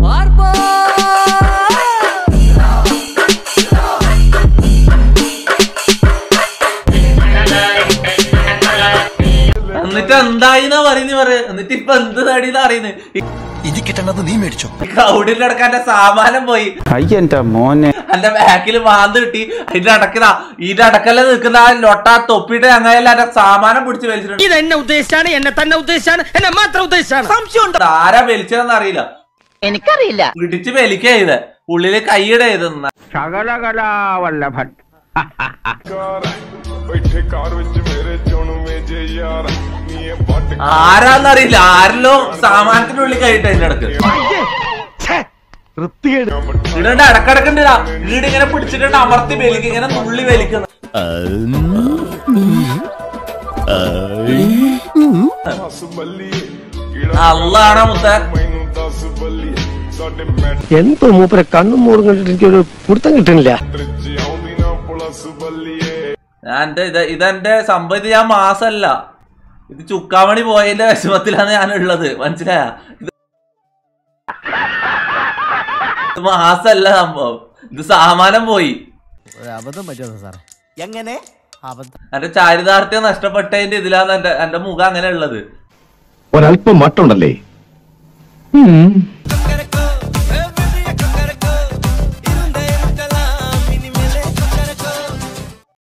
എന്നിട്ട് എന്തായിന്നാ പറയുന്നത് പറ എന്നിട്ട് ഇപ്പൊ എന്ത് നടിയെന്നാ അറിയുന്നത് ഇനി കിട്ടണത് നീ മേടിച്ചോ ക്രൗഡിന്റെ അടക്കം എന്റെ സാമാനം പോയി അയ്യന്റെ മോനെ എന്റെ ബാക്കിൽ മാന്ത് കിട്ടി അതിന്റെ അടക്കതാ ഇതിന്റെ അടക്കല്ല നിൽക്കുന്ന ആ ലൊട്ട തൊപ്പിട്ട് അങ്ങനെയല്ല എന്റെ സാമാനം പിടിച്ച് വലിച്ചിട്ടുണ്ട് ഇത് എന്നെ ഉദ്ദേശിച്ചാണ് എന്നെ തന്നെ ഉദ്ദേശിച്ചാണ് എന്നെ മാത്രം ഉദ്ദേശിച്ചാണ് സംശയം ആരാ വലിച്ചതെന്ന് അറിയില്ല എനിക്കറിയില്ല പിടിച്ച് വലിക്കുക ചെയ്ത് ഉള്ളില് കൈയുടെ ചെയ്തെന്ന ശകലകലാവല്ലഭൻ ਬੈਠੇ ਕਾਰ ਵਿੱਚ ਮੇਰੇ ਚੁਣਵੇਂ ਜੇ ਯਾਰ ਨੀ ਇਹ ਵੱਟ ആരാന്നറിയില്ല ആരല്ലോ സാമാനത്തിനുള്ളിൽ കൈയിട്ട് അതിന്റെ അടക്ക് ഇടണ്ട് അടക്കടക്കണ്ടാ വീട് ഇങ്ങനെ പിടിച്ചിട്ടുണ്ട് അമർത്തി വലിക്കുക ഇങ്ങനെ നുള്ളി വലിക്കുന്നു ਹੱਸ ਬੱਲੀਏ ਕੀੜਾ അള്ളാണ മുത്ത ਮੈਨੂੰ ਦੱਸ ਬੱਲੀਏ ਸਾਡੇ ਮੈਟਰ എന്തോ മൂപ്പരെ കണ്ണും മൂടും കണ്ടിട്ട് എനിക്കൊരു പിടുത്തം കിട്ടുന്നില്ല ਚ ਆਉਂਦੀ ਨਾ ਪੁਲਿਸ ਬੱਲੀਏ ഞാൻ എന്റെ ഇത് ഇതെന്റെ സംഭവം ഇത് ഞാൻ മാസല്ല ഇത് ചുക്കാമണി പോയതിന്റെ വിഷമത്തിലാണ് ഞാൻ ഉള്ളത് മനസ്സിലായ ഇത് ഇത് മാസല്ല സംഭവം ഇത് സാമാനം പോയി എങ്ങനെ എന്റെ ചാരിതാർത്ഥ്യം നഷ്ടപ്പെട്ടതിന്റെ ഇതിലാണ് എന്റെ എന്റെ മുഖം അങ്ങനെ ഉള്ളത് ഒരല്പം മട്ടുണ്ടല്ലേ